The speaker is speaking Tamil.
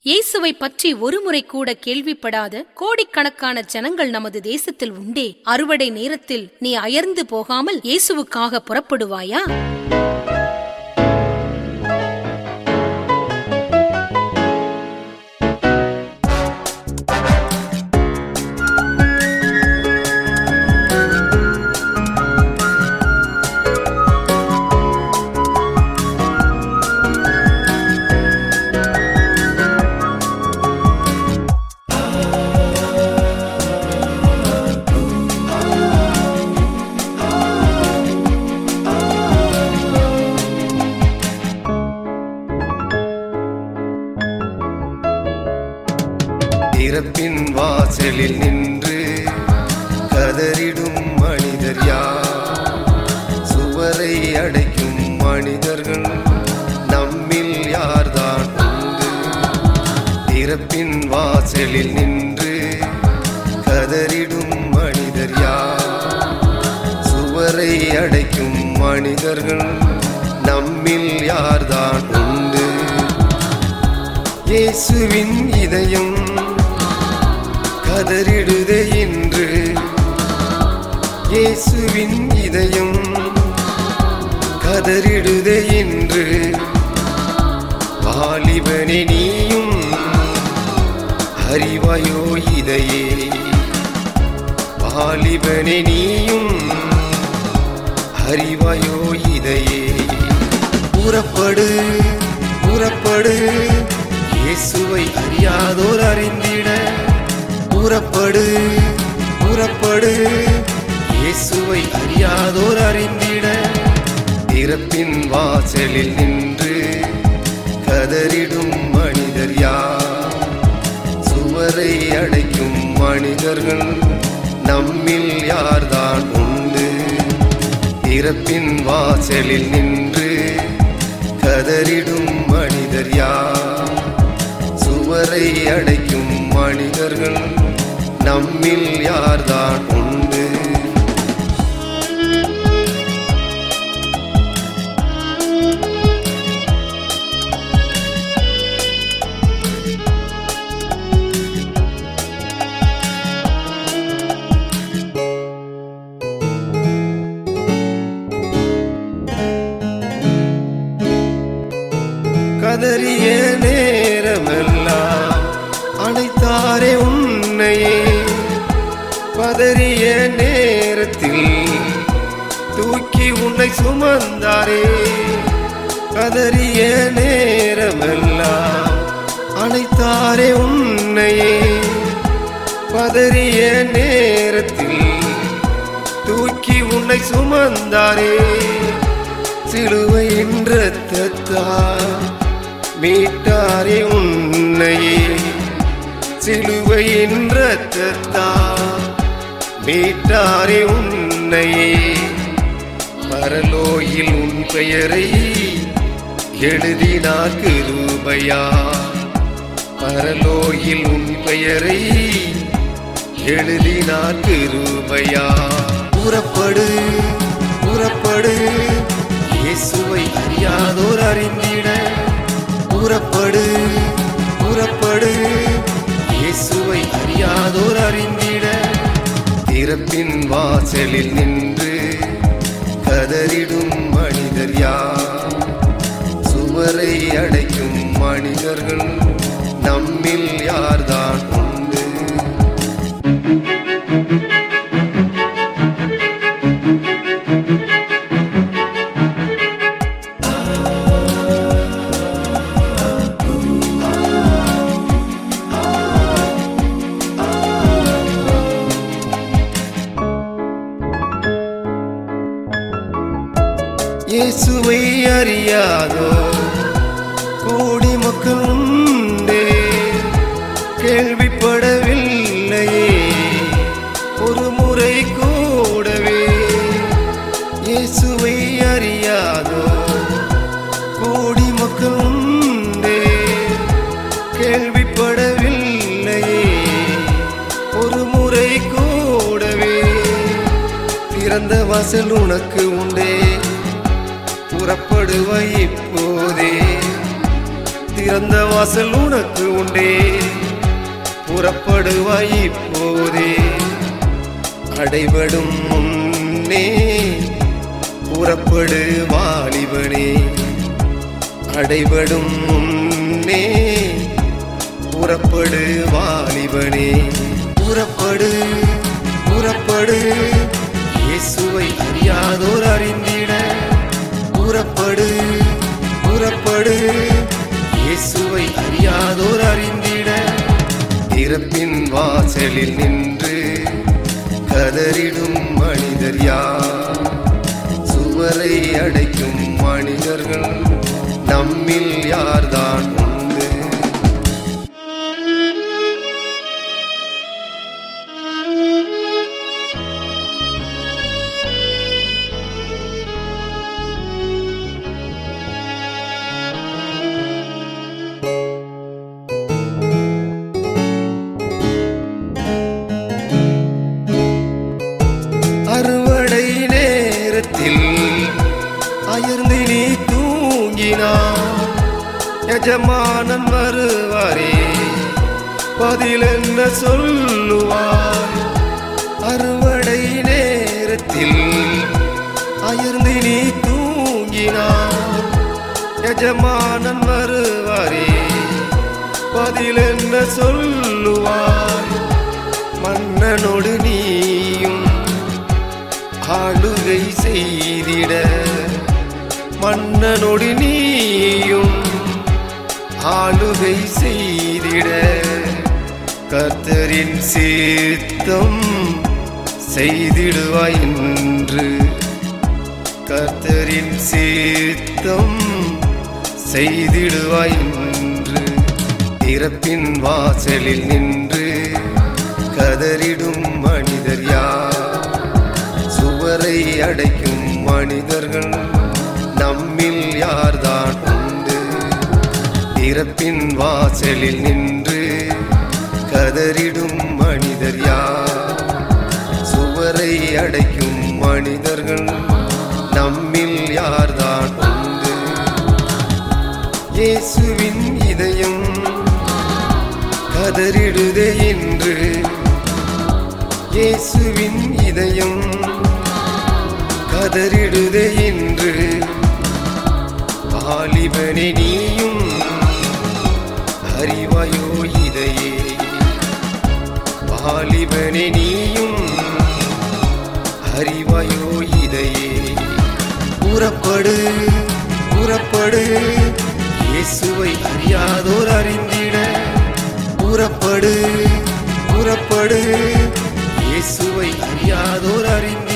இயேசுவை பற்றி ஒருமுறை கூட கேள்விப்படாத கோடிக்கணக்கான ஜனங்கள் நமது தேசத்தில் உண்டே அறுவடை நேரத்தில் நீ அயர்ந்து போகாமல் இயேசுவுக்காக புறப்படுவாயா திறப்பின் வாசலில் நின்று கதறிடும் மனிதர் யார் சுவரை அடைக்கும் மனிதர்கள் நம்மில் யார்தான் உண்டு திறப்பின் வாசலில் நின்று கதறிடும் மனிதர் யார் சுவரை அடைக்கும் மனிதர்கள் நம்மில் யார்தான் உண்டு இயேசுவின் இதயம் கதறிடுதே இன்று இயேசுவின் இதயம் கதறிடுதே இன்று வாலிபனே நீயும் அறிவாயோ இதையே வாலிபனே நீயும் அறிவாயோ இதையே புறப்படு புறப்படு இயேசுவை அறியாதோர் அறிந்திட புறப்படு புறப்படு இயேசுவை அறியாதோர் அறிந்திட திறப்பின் வாசலில் நின்று கதறிடும் மனிதர் யார் சுவரை அடைக்கும் மனிதர்கள் நம்மில் யார்தான் உண்டு திறப்பின் வாசலில் நின்று கதறிடும் மனிதர் யார் சுவரை அடைக்கும் மனிதர்கள் நம்மில் யார்தான் உண்டு கதறிய நேரமெல்லாம் அழைத்தாரே உன்னையே பதறிய நேரத்தில் தூக்கி உன்னை சுமந்தாரே கதறிய நேரமெல்லாம் அழைத்தாரே உன்னையே பதறிய நேரத்தில் தூக்கி உன்னை சுமந்தாரே சிலுவையின் ரத்தத்தால் மீட்டாரே உன்னையே சிலுவையின் ரத்தத்தால் மீட்டாரே உன்னையே பரலோயில் உன் பெயரை எழுதினார் கிருபையா பரலோயில் உன் பெயரை எழுதினார் கிருபையா புறப்படு புறப்படு இயேசுவை அறியாதோர் அறிந்திட புறப்படு புறப்படு இயேசுவை அறியாதோர் அறிந்திட திறப்பின் வாசலில் நின்று கதறிடும் மனிதர் யார் சுவரை அடைக்கும் மனிதர்கள் நம்மில் யார்தான் உண்டு இயேசுவை அறியாதோ கோடி மக்கள் உண்டே கேள்விப்படவில்லையே ஒரு முறை கூடவே இயேசுவை அறியாதோ கோடி மக்கள் உண்டே கேள்விப்படவில்லையே ஒரு முறை கூடவே திறந்த வாசல் உனக்கு உண்டே புறப்படுவாய் இப்போதே திறந்த வாசல் உனக்கு உண்டே புறப்படுவாய் இப்போதே அடைபடும் முன்னே புறப்படு வாலிபனே அடைபடும் முன்னே புறப்படு வாலிபனே புறப்படு புறப்படு இயேசுவை அறியாதோர் அறிந்திட புறப்படு புறப்படு இயேசுவை அறியாதோர் அறிந்திட இறப்பின் வாசலில் நின்று கதறிடும் மனிதர் யார் சுவரை அடைக்கும் மனிதர்கள் நம்மில் யார்தான் உண்டு அறுவடை நேரத்தில் அயர்ந்து நீ தூங்கினான் எஜமானன் வருவாரே பதில் என்ன சொல்லுவாய் அறுவடை நேரத்தில் அயர்ந்து நீ தூங்கினான் எஜமானன் வருவாரே பதில் என்ன சொல்லுவாய் மன்னனோடு நீயும் ஆளுகை செய்திட மன்னனோடு நீயும் ஆளுகை செய்திட கர்த்தரின் சித்தம் செய்திடுவாய் என்று கர்த்தரின் சித்தம் செய்திடுவாய் என்று இறப்பின் வாசலில் நின்று கதறிடும் மனிதர் யார் சுவரை அடைக்கும் மனிதர்கள் நம்மில் யார்தான் உண்டு இறப்பின் வாசலில் நின்று கதறிடும் மனிதர் யார் சுவரை அடைக்கும் மனிதர்கள் நம்மில் யார்தான் உண்டு இயேசுவின் இதயம் கதறிடுதே என்று இயேசுவின் இதயம் கதறிடுதே என்று வாலிபனே நீயும் அறிவாயோ இதையே வாலிபனே நீயும் அறிவாயோ இதையே புறப்படு புறப்படு இயேசுவை அறியாதோர் அறிந்திட புறப்படு புறப்படு இயேசுவை அறியாதோர் அறிந்திட